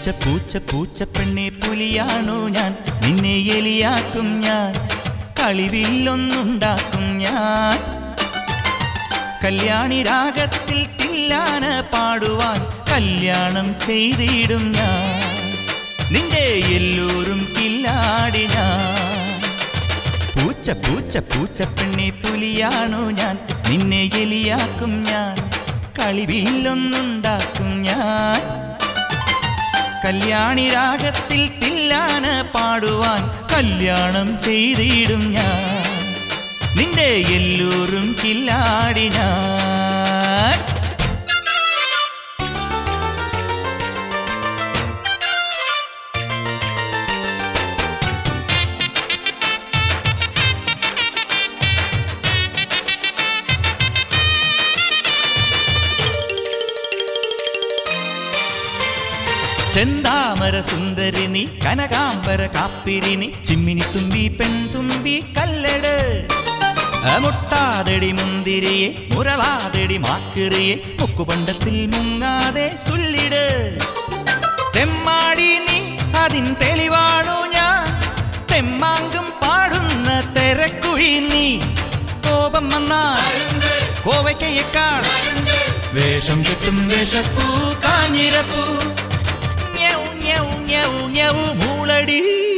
പൂച്ച പൂച്ച പൂച്ച പെണ്ണെ പുലിയാണു ഞാൻ നിന്നെ എലിയാക്കും ഞാൻ കളിവില്ലൊന്നുണ്ടാക്കും ഞാൻ കല്യാണി രാഗത്തിൽ തില്ലാന പാടുവാൻ കല്യാണം ചെയ്തിടും ഞാൻ നിന്റെ എല്ലൂരും കില്ലാടി ഞാൻ പൂച്ച പൂച്ച പൂച്ച പെണ്ണെ പുലിയാണു ഞാൻ നിന്നെ എലിയാക്കും ഞാൻ കളിവില്ലൊന്നുണ്ടാക്കും ഞാൻ കല്യാണി രാഗത്തിൽ തില്ലാന പാടുവാൻ കല്യാണം ചെയ്തിടും ഞാൻ നിന്റെ എല്ലൂരും കില്ലാടി ഞാൻ ചെന്താമര സുന്ദരി നീ കനകാംബര കാപ്പിരി നീ ചിമ്മിനി തുമ്പി പെൺതുമ്പി കല്ലട് മുട്ടാതടി മുന്തിരിയെ മുരളാതടി മാക്കിറിയെ മുക്കുപണ്ടത്തിൽ മുങ്ങാതെ സുള്ളിട് തെമ്മാടി നീ അതിൻ തെളിവാണു ഞാൻ തെമ്മാങ്കം പാടുന്ന തെരക്കുഴി നീ കോപം വന്നാൽ കോവയ്ക്കയേക്കാൾ വേഷം കെട്ടും വേഷപ്പൂ കാഞ്ഞിരപ്പൂ ഞൌ ഞൌ ഞൌ ഞൌ മൂളടി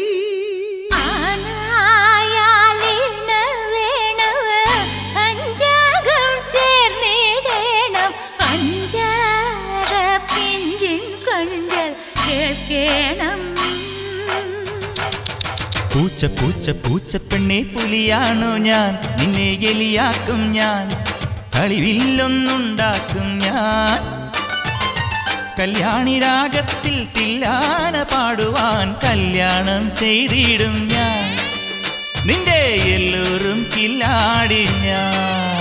ആനായാലിണ വേണവ അഞ്ചാകം ചേർന്നിടണം അഞ്ചാറ പിഞ്ചിൻ കൊഞ്ചൽ കേൾക്കണം പൂച്ച പൂച്ച പൂച്ച പെണ്ണെ പുലിയാണോ ഞാൻ നിന്നെ എലിയാക്കും ഞാൻ കളിവില്ലൊന്നുണ്ടാക്കും ഞാൻ കല്യാണി രാഗത്തിൽ തില്ലാന പാടുവാൻ കല്യാണം ചെയ്തിടും ഞാൻ നിന്റെ എല്ലൂരും കില്ലാടി ഞാൻ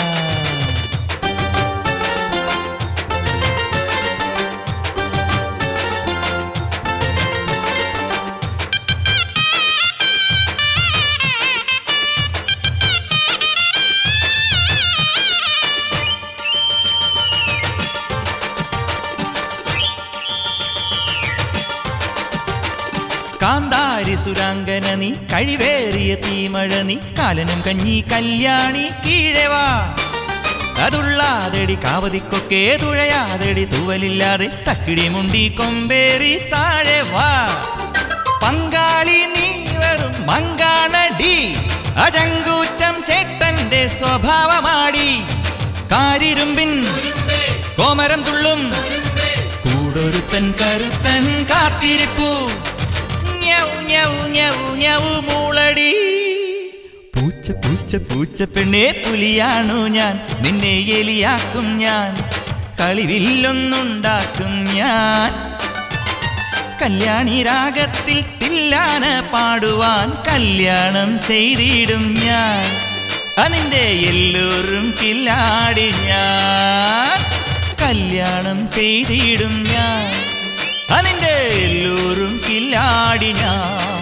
കാന്താരി സുരാങ്കന നീ കഴിവേറിയ തീമഴ നീ കാലനും കഞ്ഞി കല്യാണി കീഴവാ അതുള്ളാതെടി കാവതിക്കൊക്കെ തുഴയാതെടി തൂവലില്ലാതെ തക്കിടി മുണ്ടി കൊമ്പേറി താഴെ വാ പങ്കാളി നീ വെറും മങ്കാണടി അജങ്കൂറ്റം ചേട്ടന്റെ സ്വഭാവമാടി കാരിരുമ്പിൻ കോമരം തുള്ളും കൂടൊരുത്തൻ കരുത്തൻ കാത്തിരിപ്പു ഞൗ ഞൗ ഞൗ ഞൗ മൂളടി പൂച്ച പൂച്ച പൂച്ച പെണ്ണേ പുലിയാണു ഞാൻ നിന്നെ എലിയാക്കും ഞാൻ കളിവില്ലൊന്നുണ്ടാക്കും ഞാൻ കല്യാണി രാഗത്തിൽ തില്ലാന പാടുവാൻ കല്യാണം ചെയ്തിടും ഞാൻ അനിന്റെ എല്ലൂരും കില്ലാടി ഞാൻ കല്യാണം ചെയ്തിടും ഞാൻ അനിന്റെ എല്ലൂരും കില്ലാടി ഞാൻ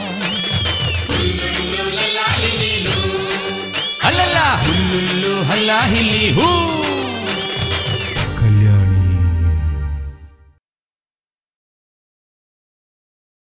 അല്ലല്ല ഹുല്ലുല്ലു ഹല്ലാഹില്ലി ഹൂ